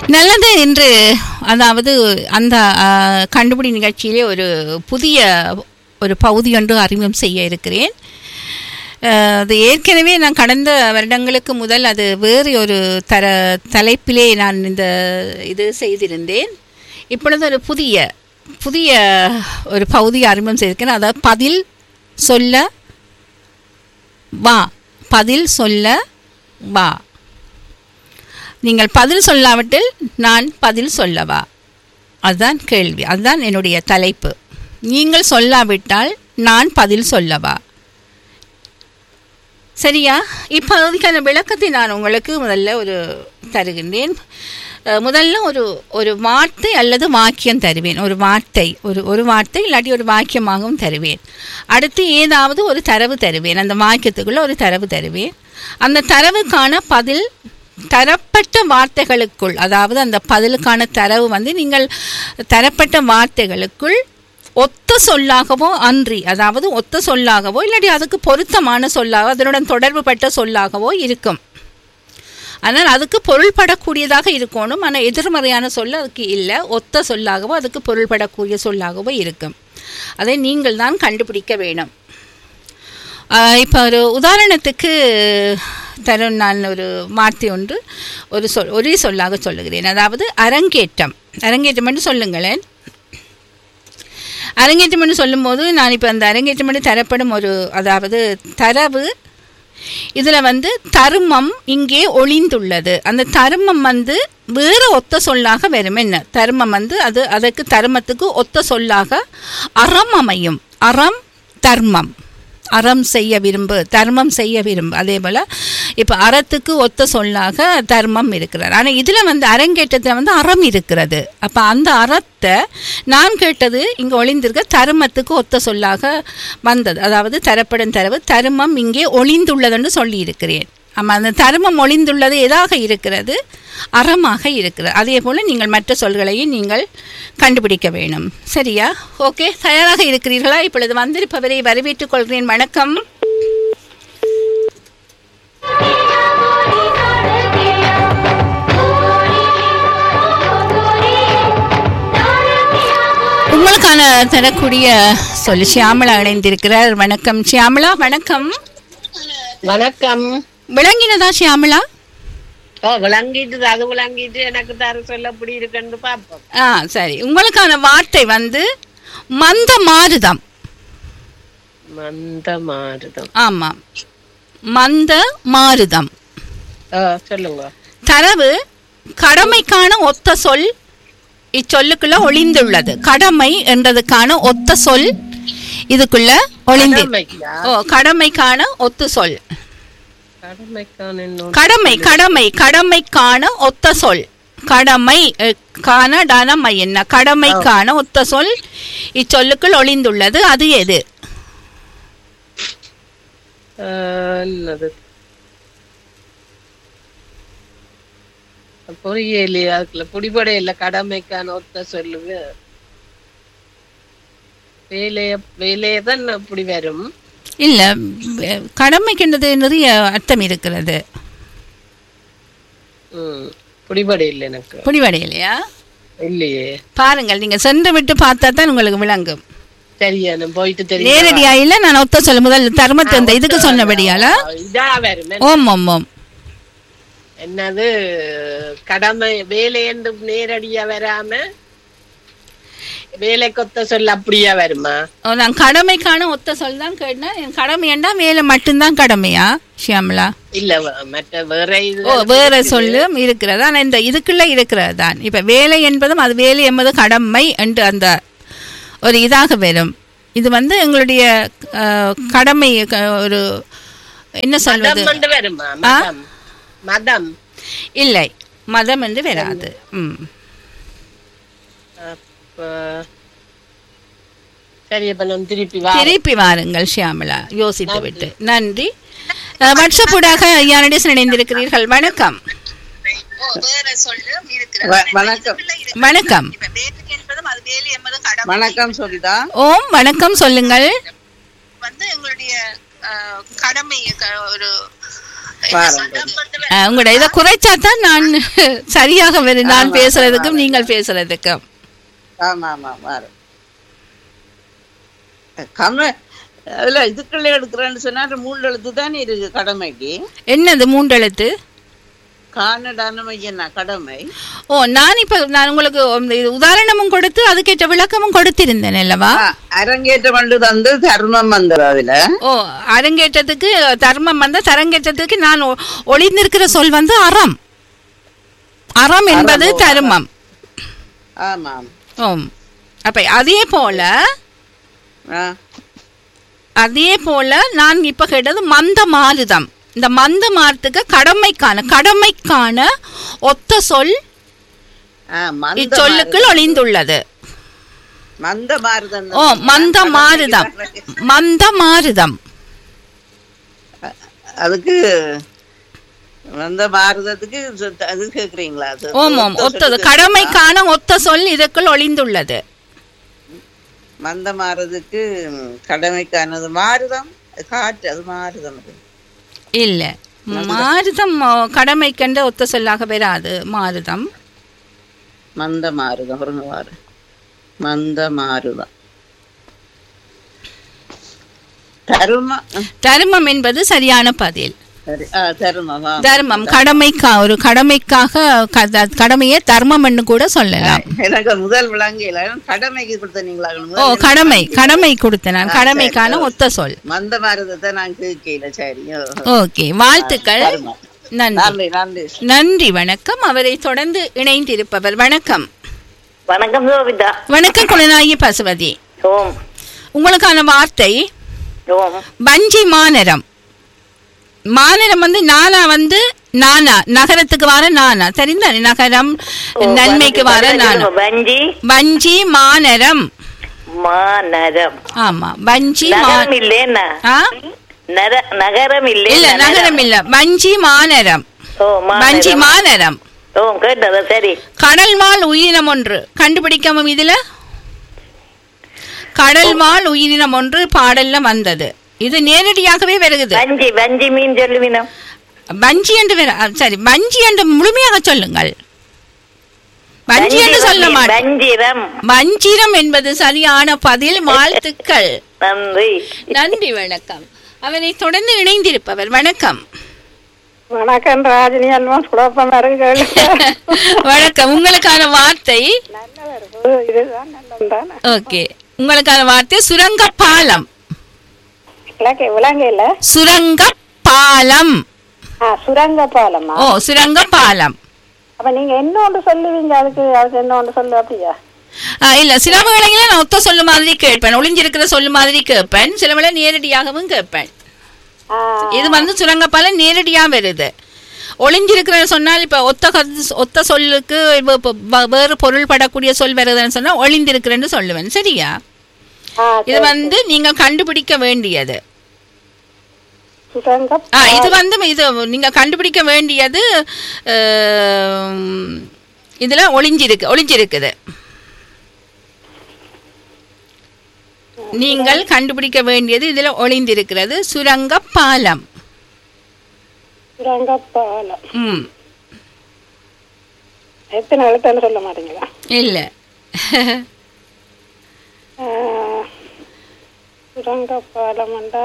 நல்லது என்று அதாவது அந்த அஹ், கண்டுபிடி நிகழ்ச்சியிலே ஒரு புதிய ஒரு பகுதி ஒன்று அறிமுகம் செய்ய இருக்கிறேன் அஹ், அது ஏற்கனவே நான் கடந்த வருடங்களுக்கு முதல் அது வேறு ஒரு தர தலைப்பிலே நான் இந்த இது செய்திருந்தேன் இப்பொழுது ஒரு புதிய புதிய ஒரு பகுதியை அறிமுகம் செய்திருக்கிறேன் அதாவது பதில் சொல்ல வா பதில் சொல்ல வா நீங்கள் பதில் சொல்லாவிட்டில் நான் பதில் சொல்லவா அதுதான் கேள்வி அதுதான் என்னுடைய தலைப்பு நீங்கள் சொல்லாவிட்டால் நான் பதில் சொல்லவா சரியா இப்போ அதுக்கான விளக்கத்தை நான் உங்களுக்கு முதல்ல ஒரு தருகின்றேன் அஹ், முதல்ல ஒரு ஒரு வார்த்தை அல்லது வாக்கியம் தருவேன் ஒரு வார்த்தை ஒரு ஒரு வார்த்தை இல்லாட்டி ஒரு வாக்கியமாகவும் தருவேன் அடுத்து ஏதாவது ஒரு தரவு தருவேன் அந்த வாக்கியத்துக்குள்ள ஒரு தரவு தருவேன் அந்த தரவுக்கான பதில் தரப்பட்ட வார்த்தைகளுக்குள் அதாவது அந்த பதிலுக்கான தரவு வந்து நீங்கள் தரப்பட்ட வார்த்தைகளுக்குள் ஒத்த சொல்லாகவோ அன்றி அதாவது ஒத்த சொல்லாகவோ இல்லாட்டி அதுக்கு பொருத்தமான சொல்லாக அதனுடன் தொடர்புபட்ட சொல்லாகவோ இருக்கும் ஆனால் அதுக்கு பொருள்படக்கூடியதாக இருக்கணும் ஆனால் எதிர்மறையான சொல் அதுக்கு இல்லை ஒத்த சொல்லாகவோ அதுக்கு பொருள்படக்கூடிய சொல்லாகவோ இருக்கும் அதை நீங்கள் தான் கண்டுபிடிக்க வேணும் ஆஹ் இப்போ ஒரு உதாரணத்துக்கு தரும் நான் ஒரு வார்த்தை ஒன்று ஒரு சொல் ஒரே சொல்லாக சொல்லுகிறேன் அதாவது அரங்கேற்றம் அரங்கேற்றம் என்று சொல்லுங்களேன் அரங்கேற்றம் என்று சொல்லும்போது நான் இப்போ அந்த அரங்கேற்றம் என்று தரப்படும் ஒரு அதாவது தரவு இதில் வந்து தருமம் இங்கே ஒளிந்துள்ளது அந்த தருமம் வந்து வேறு ஒத்த சொல்லாக வரும் என்ன தருமம் வந்து அது அதற்கு தருமத்துக்கு ஒத்த சொல்லாக அறம் அமையும் அறம் தர்மம் அறம் செய்ய விரும்பு தர்மம் செய்ய விரும்பு அதே போல் இப்போ அறத்துக்கு ஒத்த சொல்லாக தர்மம் இருக்கிறார் ஆனால் இதில் வந்து அரங்கேற்றத்தில் வந்து அறம் இருக்கிறது அப்போ அந்த அறத்தை நான் கேட்டது இங்கே ஒளிந்திருக்க தருமத்துக்கு ஒத்த சொல்லாக வந்தது அதாவது தரப்படும் தரவு தருமம் இங்கே ஒளிந்துள்ளதுன்னு சொல்லியிருக்கிறேன் ஆமாம் அந்த தருமம் ஒளிந்துள்ளது எதாக இருக்கிறது அறமாக இருக்கிறது அதே போல் நீங்கள் மற்ற சொல்களையும் நீங்கள் கண்டுபிடிக்க வேணும் சரியா ஓகே தயாராக இருக்கிறீர்களா இப்பொழுது வந்திருப்பவரை வரவேற்றுக் கொள்கிறேன் வணக்கம் உங்களுக்கான தரக்கூடிய சொல்லு ஷியாமளா இணைந்திருக்கிறார் வணக்கம் ஷியாமளா வணக்கம் வணக்கம் விளங்கினதா ஷியாமளா ஓ விளங்கிட்டு அது விளங்கிட்டு எனக்கு தர சொல்ல அப்படி இருக்குன்னு பாப்போம் ஆ சரி உங்களுக்கான வார்த்தை வந்து மந்த மாருதம் மந்த மாறுதம் ஆமாம் மந்த மாருதம் ஓ சொல்லுங்க தரவு கடமைக்கான ஒத்த சொல் இச்சொல்லுக்குள்ள ஒளிந்துள்ளது கடமை என்றதுக்கான ஒத்த சொல் இதுக்குள்ள ஒளிந்து கடமைக்கா? ஓ கடமைக்கான ஒத்த சொல் கடமைக்கான இன்னொரு- கடமை கடமை கடமைக்கான ஒத்த சொல் கடமை அஹ், கான டனமை என்ன கடமைக்கான ஒத்த சொல் இச்சொல்லுக்குள் ஒளிந்துள்ளது அது எது ஆ, என்னது பொறியியலையா அதுக்குள்ள புடிபடையில கடமைக்கான ஒத்த சொல்லுங்க வேலைய வேலையை தான் அப்படி வரும் இல்ல அஹ், கடமைக்கின்றது நிறைய அர்த்தம் இருக்கிறது ம் புடிபடையில் எனக்கு புடிவடையிலையா இல்லையே பாருங்கள் நீங்க சென்று விட்டு பார்த்தா தான் உங்களுக்கு விளங்கும் சரியா நான் போயிட்டு தெரியும் நேரடியா இல்ல நான் ஒத்த சொல்ல முதல் தர்மத்தை அந்த இதுக்கு சொன்னபடியால இதா வரும் ஓம் ஓம் ஓம் என்னது கடமை வேலை என்று நேரடியா வராம வேலை கொத்த சொல்ல அப்படியா வருமா ஓ, நான் கடமைக்கான ஒத்த சொல் தான் கேட்டேன் என் கடமையண்டா வேலை மட்டும்தான் கடமையா ஷியாமலா இல்ல வ- மற்ற வேற இது ஓ வேற சொல்லும் இருக்கிறது ஆனால் இந்த இதுக்குள்ள இருக்கிறது தான் இப்போ வேலை என்பதும் அது வேலை என்பது கடமை என்று அந்த ஒரு இதாக வரும் இது வந்து எங்களுடைய அஹ், கடமை க- ஒரு என்ன சொல்வது மதம் என்று வருமா மதம் மதம் இல்லை மதம் என்று வராது ம் அப்ப சரி அப்ப நான் திருப்பி வா திருப்பி வாருங்கள் ஷியாமலா யோசித்து விட்டு நன்றி அஹ், வாட்ஸ்அப் ஊடாக ஐயா நடேசன் இணைந்திருக்கிறீர்கள் வணக்கம் வ- வணக்கம் வணக்கம் வணக்கம் சொல்லிதா ஓம் வணக்கம் சொல்லுங்கள் வந்து எங்களுடைய அஹ், கடமை க- ஒரு பாருங்க அஹ், உங்களோட இதை குறைச்சா தான் நான் சரியாக வரும் நான் பேசுறதுக்கும் நீங்கள் பேசுறதுக்கும் ஆமா ஆமா பாரு கம அதுல இதுக்குள்ள எடுக்கிறேன்னு சொன்னா அது மூணு எழுத்து தானே இருக்கு கடமைக்கு என்னது மூன்றெழுத்து காணடானமையன்னா கடமை ஓ நான் இப்ப நான் உங்களுக்கு இந்த இது உதாரணமும் கொடுத்து அதுக்கேற்ற விளக்கமும் கொடுத்திருந்தேன் அல்லவா ஆ, அரங்கேற்ற பண்டு தந்து தர்மம் வந்தது அதுல ஓ அரங்கேற்றத்துக்கு தர்மம் வந்த தரங்கேற்றத்துக்கு நான் ஒ- ஒளிந்திருக்கிற சொல் வந்து அறம் அறம் என்பது தர்மம் ஆமா ஆமா. ஓம் அப்ப அதே போல ஆ, அதே போல நான் இப்ப கேட்டது மந்த மாருதம் இந்த மந்த மாரத்துக்கு கடமைக்கான கடமைக்கான ஒத்த சொல் ஆ, மந்த இச்சொல்லுக்குள் ஒளிந்துள்ளது மந்த மாறுதம் ஓ மந்த மாருதம் மந்த மாருதம் அதுக்கு மந்த மாறுதத்துக்கு சொத்த- அது கேக்குறீங்களா அது ஓம் ஓம் ஒத்தது கடமைக்கான ஒத்த சொல் இதுக்குள் ஒளிந்துள்ளது மந்த மாறுறதுக்கு கடமைக்கானது மாறுதம் காற்று அது மாறுதம் அது. இல்ல மாருதம் ஓ, கடமைக்கென்ற ஒத்த சொல்லாக வராது மாருதம் மந்த மாறுதம் பாருங்க வாரு மந்த மாறுதம் தரும தர்மம் என்பது சரியான பதில் சரி ஆ தருமம் ஆ. தர்மம் கடமைக்கா ஒரு கடமைக்காக க- கடமையை தர்மம் என்று கூட சொல்லலாம் எனக்கு முதல் விளங்கில கடமைக்கு கொடுத்த நீங்களா ஓ கடமை கடமை கொடுத்தேன் நான் கடமைக்கான ஒத்த சொல் மந்த மாறுதத்தை நான் கேட்கல சரி ஓ. ஓகே வாழ்த்துக்கள் தருமம். நன்றி நன்றி நன்றி நன்றி வணக்கம் அவரை தொடர்ந்து இணைந்திருப்பவர் வணக்கம் வணக்கம் சோபிதா வணக்கம் குணநாயகி பசுபதி ஓம் உங்களுக்கான வார்த்தை ஓம் வஞ்சி மாநரம் மாநரம் வந்து நானா வந்து நானா நகரத்துக்கு வர நானா தெரிந்தானே நகரம் நன்மைக்கு வர நானா வஞ்சி வஞ்சி மாநரம் மாநரம் ஆமா வஞ்சி மா நகரம் இல்லேன்னா ஆ? நர நகரம் இல்லே இல்ல நகரம் இல்ல வஞ்சி மாநரம் ஓ வஞ்சி மாநரம் மாநரம் ஓ கேட்டதா சரி கடல் வாழ் உயிரினம் ஒன்று கண்டுபிடிக்காம இதுல கடல் வாழ் உயிரினம் ஒன்று பாடல்ல வந்தது இது நேரடியாகவே வருகுது வஞ்சி வஞ்சி மீன் சொல்லுவினம் வஞ்சி என்று வேற அ, சரி வஞ்சி என்று முழுமையாக சொல்லுங்கள் வஞ்சி என்று சொல்ல மாட்டேன் வஞ்சிரம் வஞ்சிரம் என்பது சரியான பதில் வாழ்த்துக்கள் நன்றி நன்றி வணக்கம் அவரை தொடர்ந்து இணைந்திருப்பவர் வணக்கம் வணக்கம் ராஜினி அல்வான்ஸ் குழப்பம் வருகள் வணக்கம் உங்களுக்கான வார்த்தை இதுதான் நல்லதுதான் ஓகே உங்களுக்கான வார்த்தை சுரங்க பாலம் விளங்க விளங்கையில சுரங்க பாலம் ஆ சுரங்க பாலமா ஓ சுரங்க பாலம் அப்ப நீங்க என்ன ஒன்று சொல்லுவீங்க அதுக்கு அதுக்கு என்ன ஒன்று சொல்லு அப்படியா ஆ, இல்ல சில வேளைகளில் நான் ஒத்த சொல்லு மாதிரி கேட்பேன் ஒளிஞ்சிருக்கிற சொல்லு மாதிரி கேட்பேன் சில வேளை நேரடியாகவும் கேட்பேன் ஆ, இது வந்து சுரங்க பாலம் நேரடியா வருது ஒளிஞ்சிருக்கிற சொன்னால் இப்ப ஒத்த கருத்து- ஒத்த சொல்லுக்கு இப்ப- இப்ப வ- வேறு பொருள் படக்கூடிய சொல் வருதுன்னு சொன்னா ஒளிந்திருக்கிறேன்னு சொல்லுவேன் சரியா ஆ, இது வந்து நீங்க கண்டுபிடிக்க வேண்டியது சுரங்க ஆ இது வந்து இது நீங்க கண்டுபிடிக்க வேண்டியது ஆம், இதுல ஒளிஞ்சிருக்கு ஒளிஞ்சிருக்குது நீங்கள் கண்டுபிடிக்க வேண்டியது இதுல ஒளிந்திருக்கிறது சுரங்க பாலம் சுரங்க பாலம் ம் எத்தனை எழுத்துன்னு சொல்ல மாட்டீங்களா இல்ல ஆ, சுரங்க பாலம்ண்டா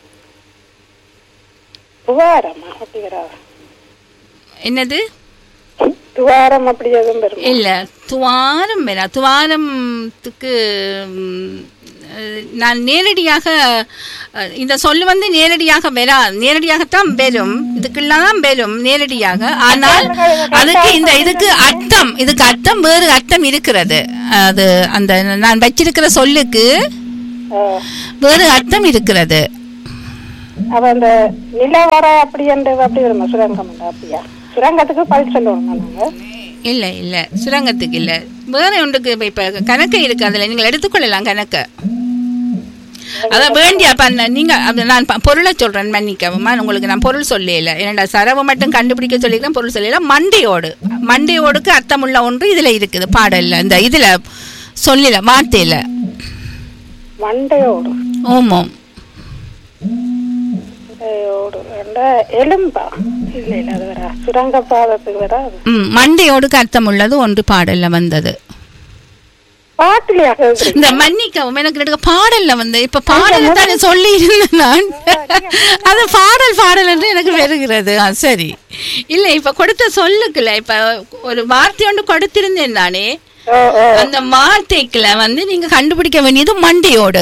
துவாரமா அப்படிங்கிறா என்னது துவாரம் அப்படி எதுவும் பெறும் இல்ல துவாரம் வேணா துவாரத்துக்கு ம், அஹ், நான் நேரடியாக அஹ், இந்த சொல்லு வந்து நேரடியாக வரா நேரடியாகத்தான் பெறும் இதுக்கெல்லாம் தான் பெறும் நேரடியாக ஆனால் அதுக்கு இந்த இதுக்கு அர்த்தம் இதுக்கு அர்த்தம் வேறு அர்த்தம் இருக்கிறது அது அந்த நான் வச்சிருக்கிற சொல்லுக்கு வேறு அர்த்தம் இருக்கிறது அப்ப அந்த நிலவர அப்படி என்று அப்படி வருமா சுரங்கம் அப்படியா சுரங்கத்துக்கு பதில் சொல்லுவோம் நாங்க இல்ல இல்ல சுரங்கத்துக்கு இல்ல வேற ஒன்றுக்கு இப்ப- இப்ப கணக்கு இருக்கு அதுல நீங்கள் எடுத்துக்கொள்ளலாம் கணக்கு அதான் வேண்டிய அப்ப அந்த நீங்க அது நான் ப- பொருளை சொல்றேன் மன்னிக்கவுமா உங்களுக்கு நான் பொருள் சொல்லல என்னடா சரவு மட்டும் கண்டுபிடிக்க சொல்லிக்கிறேன் பொருள் சொல்லல மண்டையோடு மண்டையோடுக்கு அர்த்தமுள்ள ஒன்று இதுல இருக்குது பாடல்ல இந்த இதுல சொல்லல வார்த்தையில மண்டையோடு ஓமோம் மண்டையோடு ரெண்டு இந்த எலும்பா இல்ல இல்ல அது வரா சுரங்க பாதத்துக்கு வராது ம் மண்டையோடு அர்த்தம் உள்ளது ஒன்று பாடல்ல வந்தது பாட்டுலயா கேக்குறீங்க இந்த மன்னிக்கவும் எனக்கு ரெண்டு பாடல்ல வந்து இப்ப பாடல் தானே சொல்லி இருந்தேன் நான் அது பாடல் பாடல் என்று எனக்கு வருகிறது ஆ, சரி இல்ல இப்ப கொடுத்த சொல்லுக்குல இப்ப ஒரு வார்த்தை ஒன்று கொடுத்திருந்தேன் தானே ஓ ஓ அந்த வார்த்தைக்குல வந்து நீங்க கண்டுபிடிக்க வேண்டியது மண்டையோடு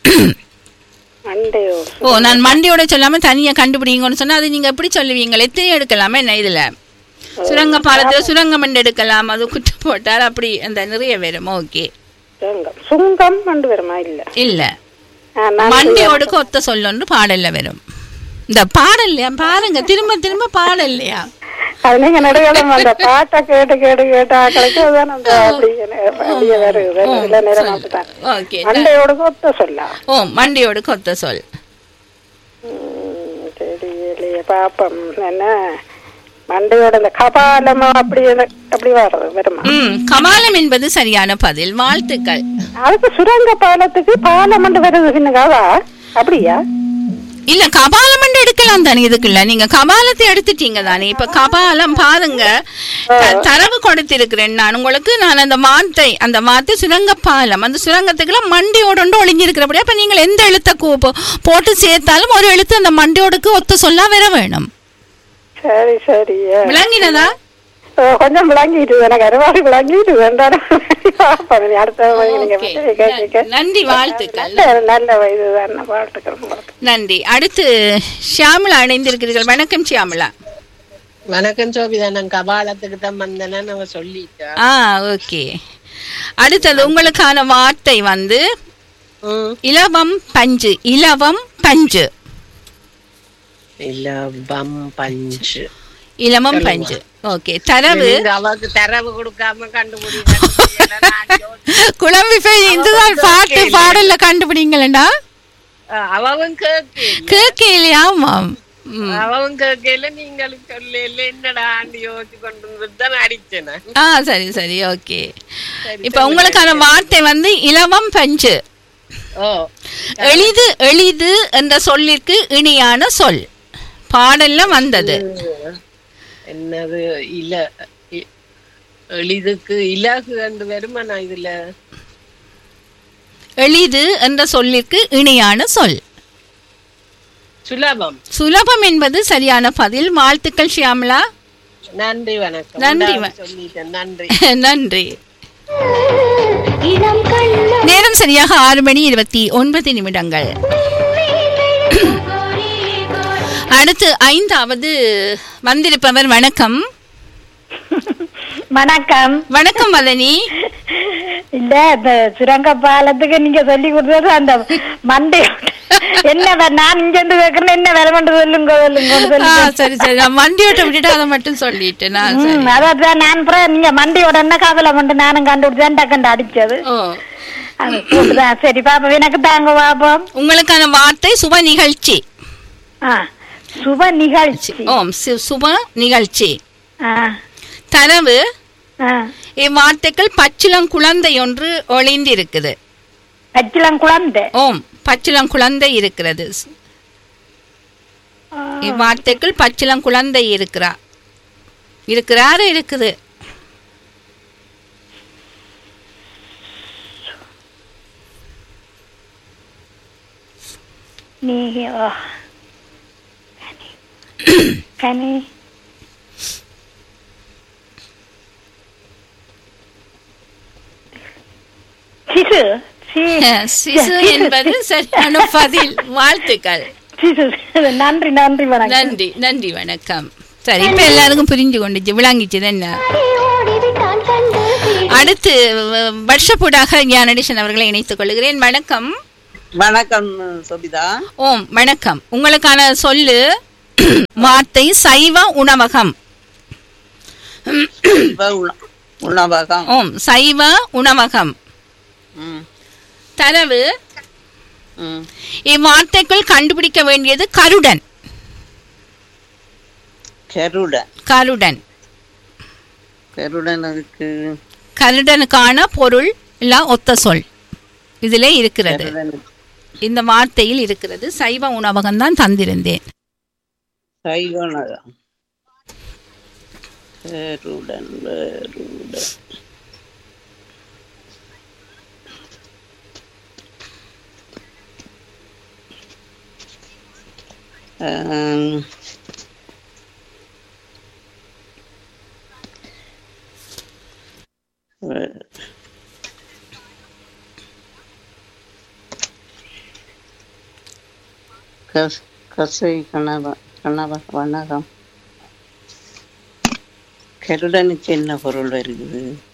மண்டையோ ஓ நான் மண்டையோட சொல்லாம தனியா கண்டுபிடிங்கன்னு சொன்னா அது நீங்க எப்படி சொல்லுவீங்க எத்தனை எடுக்கலாமா என்ன இதுல சுரங்க பாலத்துல சுரங்கம் என்று எடுக்கலாம் அது குட்டு போட்டால் அப்படி அந்த நிறைய வரும் ஓகே சுரங்கம் சுங்கம் கொண்டு வருமா இல்ல இல்ல ஆ, நான் மண்டையோடுக்கு ஒத்த சொல்லொன்று பாடல்ல வரும் இந்த பாடல்லையா பாருங்க திரும்ப திரும்ப பாடல்லையா அது நீங்க நடுகளும் அந்த பாட்டை கேட்டு கேட்டு கேட்டு ஆக்களுக்கு அதுதான் அந்த அப்படியே அப்படியே வருது இல்ல நேரம் அப்படித்தான் ஓகே மண்டையோடு கொத்த சொல்லா ஓ மண்டையோடுக்கு ஒத்த சொல் ம், தெரியலையே பாப்பம் என்ன மண்டையோட இந்த கபாலமா அப்படி எது- அப்படி வர்றது வருமா ம் கமாலம் என்பது சரியான பதில் வாழ்த்துக்கள் அதுக்கு சுரங்க பாலத்துக்கு பாலம் மட்டும் வருது பின்னுக்காவா அப்படியா இல்ல கபாலம் என்று எடுக்கலாம் தானே இதுக்குள்ள நீங்க கபாலத்தை எடுத்துட்டீங்க தானே இப்ப கபாலம் பாருங்க த- தரவு கொடுத்திருக்கிறேன் நான் உங்களுக்கு நான் அந்த வார்த்தை அந்த வார்த்தை சுரங்க பாலம் அந்த சுரங்கத்துக்குள்ள மண்டியோடு ஒன்று ஒளிஞ்சிருக்கிறபடியா அப்ப நீங்கள் எந்த எழுத்தை கூ- போ- போட்டு சேர்த்தாலும் ஒரு எழுத்து அந்த மண்டியோடுக்கு ஒத்த சொல்லா வர வேணும் சரி சரி விளங்கினதா ஓ, கொஞ்சம் விளங்கிட்டு எனக்கு அறுவாடி விளங்கிட்டு வேண்டாம் பாப்போம் நீ அடுத்த முறை நீங்க ஓகே. வந்து கேட்க கேட்க நன்றி வாழ்த்துக்கள் நல்ல நல்ல இதுதான் வாழ்த்துக்கள் உங்களுக்கு நன்றி அடுத்து ஷியாமலா இணைந்திருக்கிறீர்கள் வணக்கம் ஷியாமலா வணக்கம் சோபிதா நான் கபாலத்துக்கு தான் வந்தேன்னு அவ சொல்லிட்டா ஆ ஓகே அடுத்தது உங்களுக்கான வார்த்தை வந்து ம். இலவம் பஞ்சு இலவம் பஞ்சு இல்ல பம் பஞ்சு இலவம் பஞ்சு ஓகே தரவு நீங்க அவக்கு தரவு கொடுக்காம கண்டுபிடிக்க குழம்பி போய் இதுதான் பாட்டு பாடல்ல கண்டுபிடிங்களா அவன் கேக்கு கேட்கலையா ஆமாம் ம். அவன் கேட்கல நீங்களும் சொல்லல என்னடா ஆண்டு யோசிச்சு கொண்டு தான் அடிச்சேன் ஆ சரி சரி ஓகே இப்ப உங்களுக்கான வார்த்தை வந்து இலவம் பஞ்சு ஓ எளிது எளிது என்ற சொல்லிற்கு இணையான சொல் பாடல்ல வந்தது என்னது இல இ- எளிதுக்கு இலகு என்று வருமா நான் இதுல எளிது என்ற சொல்லிற்கு இணையான சொல் சுலபம் சுலபம் என்பது சரியான பதில் வாழ்த்துக்கள் ஷியாமலா நன்றி வணக்கம் நன்றி உண்டாக வ- சொல்லிட்டேன் நன்றி நன்றி நேரம் சரியாக ஆறு மணி இருபத்தி ஒன்பது நிமிடங்கள் அடுத்து ஐந்தாவது வந்திருப்பவர் வணக்கம் வணக்கம் வணக்கம் மதனி இல்ல இந்த சுரங்க பாலத்துக்கு நீங்க சொல்லி கொடுத்தது அந்த மண்டை என்ன வே- நான் இங்க இருந்து கேக்குறேன் என்ன வேலை பண்றது சொல்லுங்க சொல்லுங்க ஆ, சொல்லுங்க சரி சரி நான் வண்டியோட்ட விட்டுட்டு அதை மட்டும் சொல்லிட்டேன் நான் சரி. ம், அதான் நான் அப்புறம் நீங்க மண்டியோட என்ன காதல மட்டும் நானும் கண்டுபிடிச்சேன் டக்குண்டு அடிச்சது ஓ அது கூப்பிட்டுதான். சரி பாப்போம் எனக்கு தாங்க பாப்போம் உங்களுக்கான வார்த்தை சுப நிகழ்ச்சி ஆ சுப நிகழ்ச்சி ஓம் சு- சுப நிகழ்ச்சி ஆ தரவு ஆ இவ்வார்த்தைகள் பச்சிளங்குழந்தை ஒன்று ஒளிந்திருக்குது பச்சிலம் குழந்தை ஓம் பச்சிளங்குழந்தை இருக்கிறது இவ்வார்த்தைக்குள் பச்சிளங்குழந்தை இருக்கிறா இருக்கிறாரு இருக்குது நீ ஓ. கனி சிசு சி- சிசு என்பது சரியான பதில் வாழ்த்துக்கள் சிசு நன்றி நன்றி வணக்கம் நன்றி நன்றி வணக்கம் சரி இப்ப எல்லாருக்கும் புரிஞ்சு கொண்டுச்சு விளங்கிச்சது என்ன அடுத்து வ- வருஷப்பூடாக ஞானடிஷன் அவர்களை இணைத்துக் கொள்கிறேன் வணக்கம் வணக்கம் சோபிதா ஓம் வணக்கம் உங்களுக்கான சொல்லு வார்த்தை சைவ உணவகம் இப்ப உண- உணவகம் ஓம் சைவ உணவகம் ம், தரவு ம். இவ்வார்த்தைக்குள் கண்டுபிடிக்க வேண்டியது கருடன் கருடன் கருடன் கருடனுக்கு கருடனுக்கான பொருள் இல்ல ஒத்த சொல் இதுல இருக்கிறது கருடனுக்கு இந்த வார்த்தையில் இருக்கிறது சைவ உணவகம் தான் தந்திருந்தேன் கைகோணகம் வேருடன் வேருடன் ஆம். வே- கஸ் கசை கணவ கணவ வணக்கம் கருடனுக்கு என்ன பொருள் வருகிறது